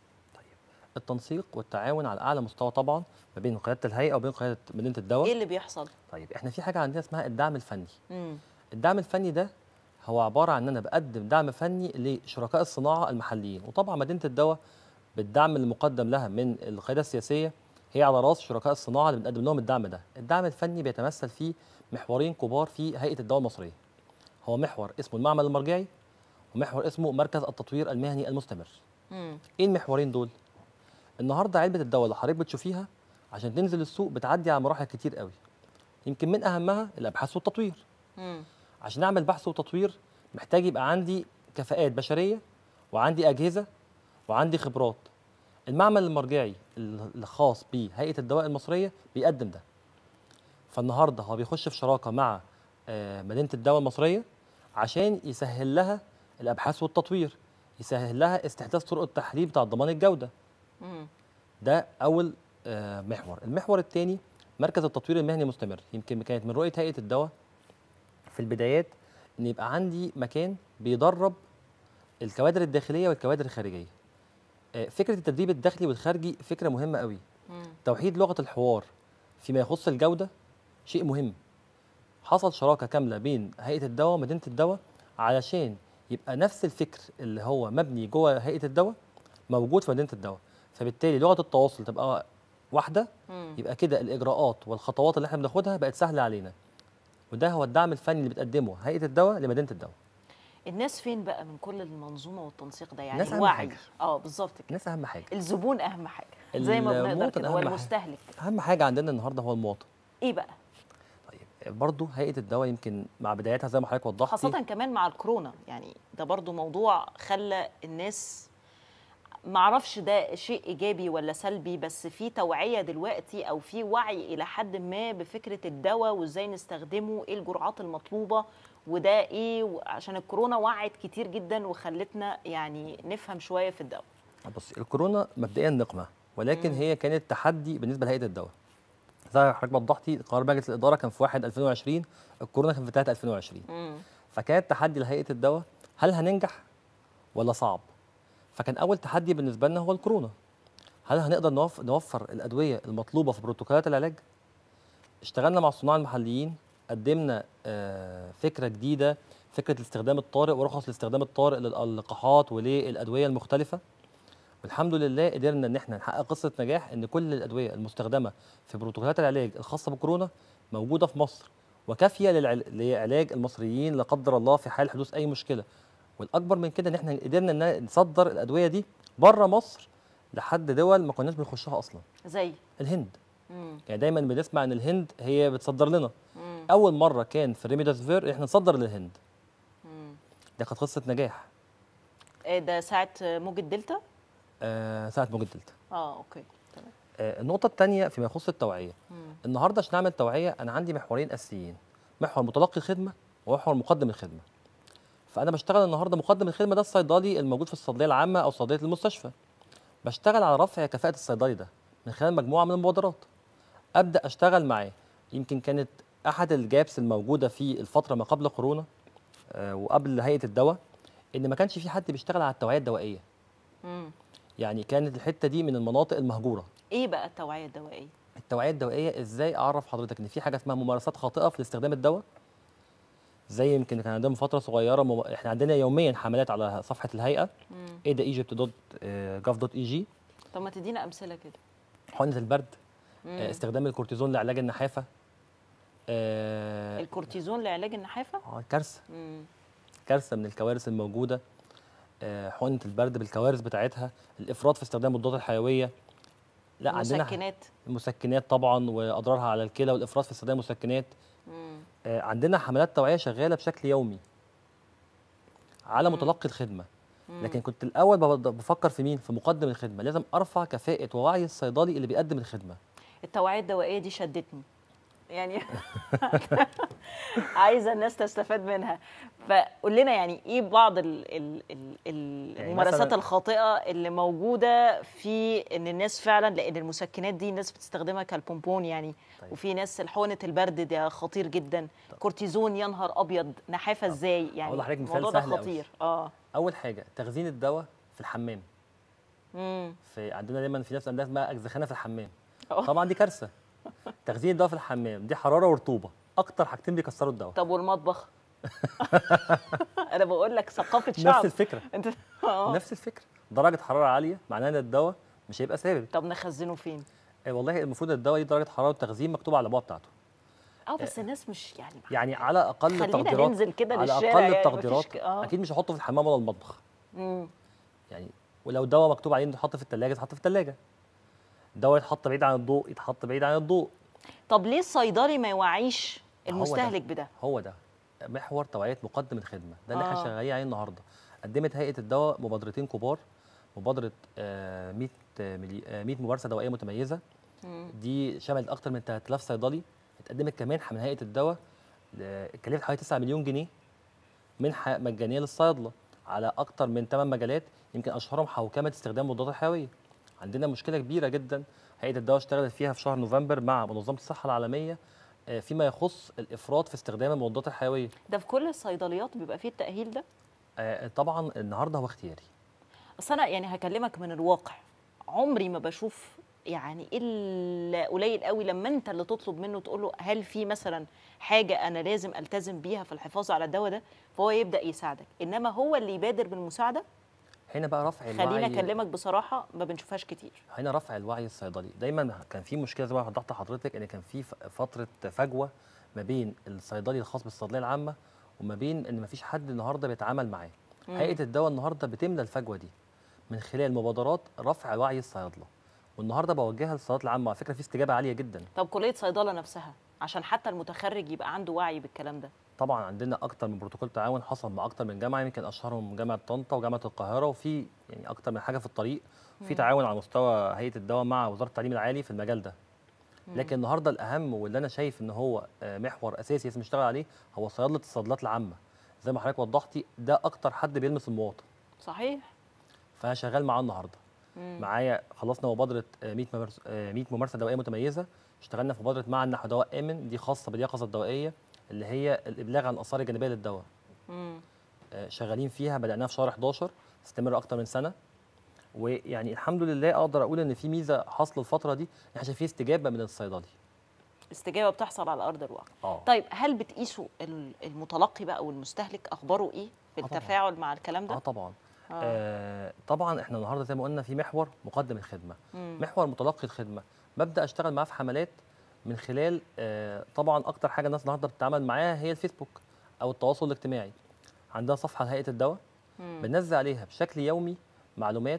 التنسيق والتعاون على اعلى مستوى طبعا ما بين قياده الهيئه وبين قياده مدينه الدواء ايه اللي بيحصل طيب احنا في حاجه عندنا اسمها الدعم الفني مم. الدعم الفني ده هو عباره عن ان انا بقدم دعم فني لشركاء الصناعه المحليين وطبعا مدينه الدواء بالدعم اللي مقدم لها من القياده السياسيه هي على راس شركاء الصناعه اللي بنقدم لهم الدعم ده الدعم الفني بيتمثل في محورين كبار في هيئه الدواء المصريه هو محور اسمه المعمل المرجعي ومحور اسمه مركز التطوير المهني المستمر مم. ايه المحورين دول النهارده علبه الدواء اللي حضرتك بتشوفيها عشان تنزل السوق بتعدي على مراحل كتير قوي يمكن من اهمها الابحاث والتطوير مم. عشان اعمل بحث وتطوير محتاج يبقى عندي كفاءات بشريه وعندي اجهزه وعندي خبرات المعمل المرجعي الخاص بهيئه الدواء المصريه بيقدم ده فالنهارده هو بيخش في شراكه مع آه، مدينه الدواء المصريه عشان يسهل لها الابحاث والتطوير يسهل لها استحداث طرق التحليل بتاع ضمان الجوده مم. ده اول آه، محور المحور الثاني مركز التطوير المهني المستمر يمكن كانت من رؤيه هيئه الدواء في البدايات ان يبقى عندي مكان بيدرب الكوادر الداخليه والكوادر الخارجيه آه، فكره التدريب الداخلي والخارجي فكره مهمه قوي مم. توحيد لغه الحوار فيما يخص الجوده شيء مهم حصل شراكه كامله بين هيئه الدواء ومدينه الدواء علشان يبقى نفس الفكر اللي هو مبني جوه هيئه الدواء موجود في مدينه الدواء فبالتالي لغه التواصل تبقى واحده يبقى كده الاجراءات والخطوات اللي احنا بناخدها بقت سهله علينا وده هو الدعم الفني اللي بتقدمه هيئه الدواء لمدينه الدواء الناس فين بقى من كل المنظومه والتنسيق ده يعني الناس أهم الوعي حاجة. اه بالظبط كده الناس اهم حاجه الزبون اهم حاجه زي ما بنقدر المواطن كده أهم هو حاجة. المستهلك اهم حاجه عندنا النهارده هو المواطن ايه بقى طيب برضه هيئه الدواء يمكن مع بدايتها زي ما حضرتك وضحتي خاصه كمان مع الكورونا يعني ده برضو موضوع خلى الناس معرفش ده شيء ايجابي ولا سلبي بس في توعيه دلوقتي او في وعي الى حد ما بفكره الدواء وازاي نستخدمه ايه الجرعات المطلوبه وده ايه عشان الكورونا وعت كتير جدا وخلتنا يعني نفهم شويه في الدواء بص الكورونا مبدئيا نقمه ولكن هي كانت تحدي بالنسبه لهيئه الدواء زي ما حضرتك وضحتي قرار مجلس الاداره كان في 1 2020 الكورونا كان في 3 2020 مم. فكانت تحدي لهيئه الدواء هل هننجح ولا صعب فكان اول تحدي بالنسبه لنا هو الكورونا هل هنقدر نوف- نوفر الادويه المطلوبه في بروتوكولات العلاج اشتغلنا مع الصناع المحليين قدمنا آه، فكره جديده فكره الاستخدام الطارئ ورخص الاستخدام الطارئ للقاحات وللادويه المختلفه والحمد لله قدرنا ان احنا نحقق قصه نجاح ان كل الادويه المستخدمه في بروتوكولات العلاج الخاصه بكورونا موجوده في مصر وكافيه للعل... لعلاج المصريين لا قدر الله في حال حدوث اي مشكله والاكبر من كده ان احنا قدرنا ان نصدر الادويه دي بره مصر لحد دول ما كناش بنخشها اصلا زي الهند مم. يعني دايما بنسمع ان الهند هي بتصدر لنا مم. اول مره كان في الريميداسفير احنا نصدر للهند مم. ده كانت قصه نجاح إيه ده ساعه موجه دلتا آه ساعه موجه دلتا اه اوكي تمام آه النقطه الثانيه فيما يخص التوعيه مم. النهارده عشان اعمل توعيه انا عندي محورين اساسيين محور متلقي الخدمه ومحور مقدم الخدمه فانا بشتغل النهارده مقدم الخدمه ده الصيدلي الموجود في الصيدليه العامه او صيدليه المستشفى بشتغل على رفع كفاءه الصيدلي ده من خلال مجموعه من المبادرات ابدا اشتغل معاه يمكن كانت احد الجابس الموجوده في الفتره ما قبل كورونا آه، وقبل هيئه الدواء ان ما كانش في حد بيشتغل على التوعيه الدوائيه مم. يعني كانت الحته دي من المناطق المهجوره ايه بقى التوعيه الدوائيه التوعيه الدوائيه ازاي اعرف حضرتك ان في حاجه اسمها ممارسات خاطئه في استخدام الدواء زي يمكن كان عندنا من فتره صغيره مم... احنا عندنا يوميا حملات على صفحه الهيئه مم. ايه ده ايجيبت دوت جاف دوت اي جي طب ما تدينا امثله كده حقنه البرد مم. آه، استخدام الكورتيزون لعلاج النحافه آه، الكورتيزون لعلاج النحافه آه، كارثه مم. كارثه من الكوارث الموجوده آه، حقنه البرد بالكوارث بتاعتها الافراط في استخدام المضادات الحيويه لا عندنا مسكنات المسكنات طبعا واضرارها على الكلى والافراط في استخدام المسكنات مم. آه، عندنا حملات توعيه شغاله بشكل يومي على مم. متلقي الخدمه مم. لكن كنت الاول بب- بفكر في مين في مقدم الخدمه لازم ارفع كفاءه ووعي الصيدلي اللي بيقدم الخدمه التوعيه الدوائيه دي شدتني يعني عايزه الناس تستفاد منها فقول لنا يعني ايه بعض ال ال ال يعني الممارسات مثلاً- الخاطئه اللي موجوده في ان الناس فعلا لان المسكنات دي الناس بتستخدمها كالبونبون يعني طيب. وفي ناس حقنه البرد ده خطير جدا كورتيزون يا نهار ابيض نحافه ازاي يعني أقول لحضرتك مثال الموضوع ده سهل أوي. خطير اه اول حاجه تخزين الدواء في الحمام امم في عندنا دايما في ناس عندها اسمها اجزخانه في الحمام أوه. طبعا دي كارثه تخزين الدواء في الحمام دي حراره ورطوبه اكتر حاجتين بيكسروا الدواء طب والمطبخ انا بقول لك ثقافه نفس شعب الفكره انت آه. نفس الفكره درجه حراره عاليه معناها ان الدواء مش هيبقى ثابت طب نخزنه فين آه، والله المفروض الدواء دي درجه حراره التخزين مكتوبه على العبوه بتاعته اه بس الناس مش يعني يعني على اقل خلينا التقديرات ننزل كده على للشارع اقل يعني مفيش التقديرات ك- آه. اكيد مش هحطه في الحمام ولا المطبخ مم. يعني ولو دواء مكتوب عليه انه يتحط في الثلاجه يتحط في الثلاجه دواء يتحط بعيد عن الضوء يتحط بعيد عن الضوء طب ليه الصيدلي ما يوعيش هو ده. المستهلك بده هو ده محور توعيه مقدم الخدمه ده اللي احنا آه. شغالين عليه النهارده قدمت هيئه الدواء مبادرتين كبار مبادره آه، 100 ملي... آه، 100 ممارسه دوائيه متميزه مم. دي شملت اكتر من 3000 صيدلي اتقدمت كمان من هيئه الدواء ل- اتكلفت حوالي 9 مليون جنيه منحه مجانيه للصيادله على اكتر من 8 مجالات يمكن اشهرهم حوكمه استخدام المضادات الحيويه عندنا مشكله كبيره جدا هيئه الدواء اشتغلت فيها في شهر نوفمبر مع منظمه الصحه العالميه آه، فيما يخص الافراط في استخدام المضادات الحيويه ده في كل الصيدليات بيبقى فيه التأهيل ده آه، طبعا النهارده هو اختياري اصل انا يعني هكلمك من الواقع عمري ما بشوف يعني الا قليل قوي لما انت اللي تطلب منه تقول له هل في مثلا حاجه انا لازم التزم بيها في الحفاظ على الدواء ده فهو يبدا يساعدك انما هو اللي يبادر بالمساعده هنا بقى رفع الوعي خليني اكلمك بصراحه ما بنشوفهاش كتير هنا رفع الوعي الصيدلي دايما كان في مشكله زي ما وضحت لحضرتك ان كان في ف- فتره فجوه ما بين الصيدلي الخاص بالصيدليه العامه وما بين ان ما فيش حد النهارده بيتعامل معاه هيئه الدواء النهارده بتملى الفجوه دي من خلال مبادرات رفع وعي الصيادله والنهارده بوجهها للصيدليات العامه على فكره في استجابه عاليه جدا طب كليه صيدله نفسها عشان حتى المتخرج يبقى عنده وعي بالكلام ده طبعا عندنا اكتر من بروتوكول تعاون حصل مع اكتر من جامعه يمكن اشهرهم جامعه طنطا وجامعه القاهره وفي يعني اكتر من حاجه في الطريق في تعاون على مستوى هيئه الدواء مع وزاره التعليم العالي في المجال ده لكن النهارده الاهم واللي انا شايف ان هو آه، محور اساسي لازم نشتغل عليه هو صيادله الصيدليات العامه زي ما حضرتك وضحتي ده اكتر حد بيلمس المواطن صحيح فانا شغال معاه النهارده معايا خلصنا مبادره آه، 100 ممارس- آه، 100 ممارسه دوائيه متميزه اشتغلنا في مبادره مع النحو دواء امن دي خاصه باليقظه الدوائيه اللي هي الابلاغ عن الاثار الجانبيه للدواء مم. آه، شغالين فيها بدأناها في شهر 11 استمر أكتر من سنة ويعني الحمد لله أقدر أقول إن في ميزة حاصلة الفترة دي إن إحنا شايفين استجابة من الصيدلي استجابه بتحصل على ارض الواقع اه طيب هل بتقيسوا ال- المتلقي بقى والمستهلك اخباره ايه في آه طبعاً. التفاعل مع الكلام اه ده طبعا آه. آه طبعا احنا النهارده زي ما قلنا في محور مقدم الخدمه مم. محور متلقي الخدمه ببدا اشتغل معاه في حملات من خلال آه طبعا اكتر حاجه الناس النهارده بتتعامل معاها هي الفيسبوك او التواصل الاجتماعي عندنا صفحه لهيئه الدواء مم. بننزل عليها بشكل يومي معلومات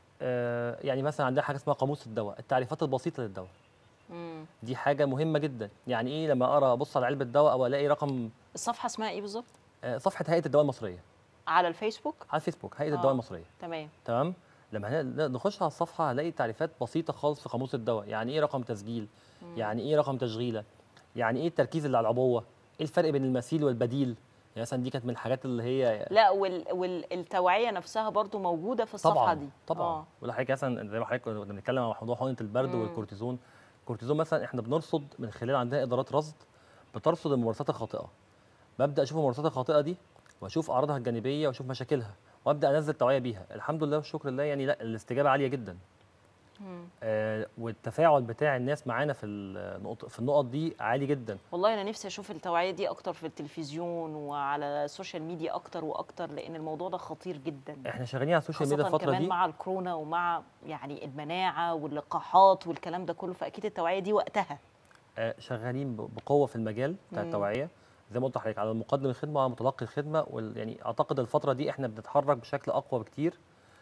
آه يعني مثلا عندنا حاجه اسمها قاموس الدواء التعريفات البسيطه للدواء مم. دي حاجه مهمه جدا يعني ايه لما اقرا ابص على علبه دواء او الاقي رقم الصفحه اسمها ايه بالظبط آه، صفحه هيئه الدواء المصريه على الفيسبوك على الفيسبوك هيئه آه. الدواء المصريه تمام تمام لما هن- نخش على الصفحه هنلاقي تعريفات بسيطه خالص في قاموس الدواء يعني ايه رقم تسجيل يعني ايه رقم تشغيله يعني ايه التركيز اللي على العبوه ايه الفرق بين المثيل والبديل يعني مثلا دي كانت من الحاجات اللي هي لا وال... والتوعيه نفسها برضو موجوده في الصفحه طبعا دي طبعا آه. ولا حضرتك مثلا زي ما حضرتك كنا بنتكلم عن موضوع حقنه البرد مم. والكورتيزون الكورتيزون مثلا احنا بنرصد من خلال عندنا ادارات رصد بترصد الممارسات الخاطئه ببدا اشوف الممارسات الخاطئه دي واشوف اعراضها الجانبيه واشوف مشاكلها وابدا انزل توعيه بيها الحمد لله والشكر لله يعني لا الاستجابه عاليه جدا مم. آه والتفاعل بتاع الناس معانا في النقط في النقط دي عالي جدا والله انا نفسي اشوف التوعيه دي اكتر في التلفزيون وعلى السوشيال ميديا اكتر واكتر لان الموضوع ده خطير جدا احنا شغالين على السوشيال ميديا خاصة الفتره كمان دي مع الكورونا ومع يعني المناعة واللقاحات والكلام ده كله فأكيد التوعية دي وقتها آه، شغالين ب- بقوه في المجال بتاع مم. التوعيه زي ما قلت لحضرتك على مقدم الخدمه وعلى متلقي الخدمه وال يعني اعتقد الفتره دي احنا بنتحرك بشكل اقوى بكتير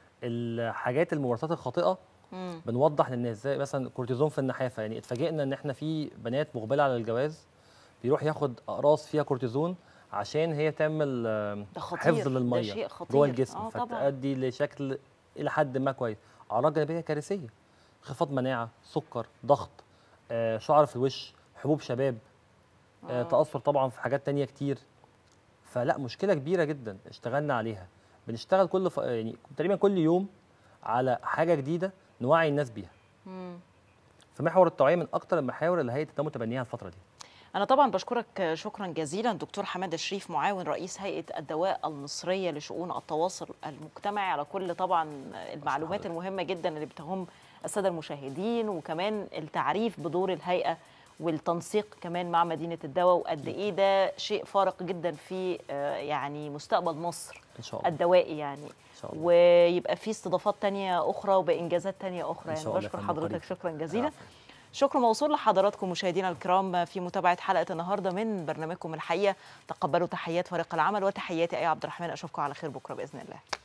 الحاجات الممارسات الخاطئه مم. بنوضح للناس زي مثلا كورتيزون في النحافه يعني اتفاجئنا ان احنا في بنات مقبله على الجواز بيروح ياخد اقراص فيها كورتيزون عشان هي تعمل آم، ده خطير حفظ ده للميه شيء خطير جوه الجسم آه طبعا فتؤدي لشكل الى حد ما كويس اعراض جانبيه كارثيه انخفاض مناعه سكر ضغط آه، شعر في الوش حبوب شباب آه. آه. تاثر طبعا في حاجات تانية كتير فلا مشكله كبيره جدا اشتغلنا عليها بنشتغل كل ف... يعني تقريبا كل يوم على حاجه جديده نوعي الناس بيها مم. فمحور التوعيه من اكتر المحاور اللي هيئه التنميه متبنيها الفتره دي أنا طبعا بشكرك شكرا جزيلا دكتور حماده شريف معاون رئيس هيئة الدواء المصرية لشؤون التواصل المجتمعي على كل طبعا المعلومات حضرتك. المهمة جدا اللي بتهم السادة المشاهدين وكمان التعريف بدور الهيئة والتنسيق كمان مع مدينة الدواء وقد إيه ده شيء فارق جدا في آه، يعني مستقبل مصر ان شاء الله الدوائي يعني ان شاء الله ويبقى في استضافات تانية أخرى وبإنجازات تانية أخرى إن يعني شاء الله يا بشكر فندم حضرتك قريب. شكرا جزيلا العفو. شكر موصول لحضراتكم مشاهدينا الكرام في متابعة حلقة النهاردة من برنامجكم الحقيقة تقبلوا تحيات فريق العمل وتحياتي أي عبد الرحمن أشوفكم على خير بكرة بإذن الله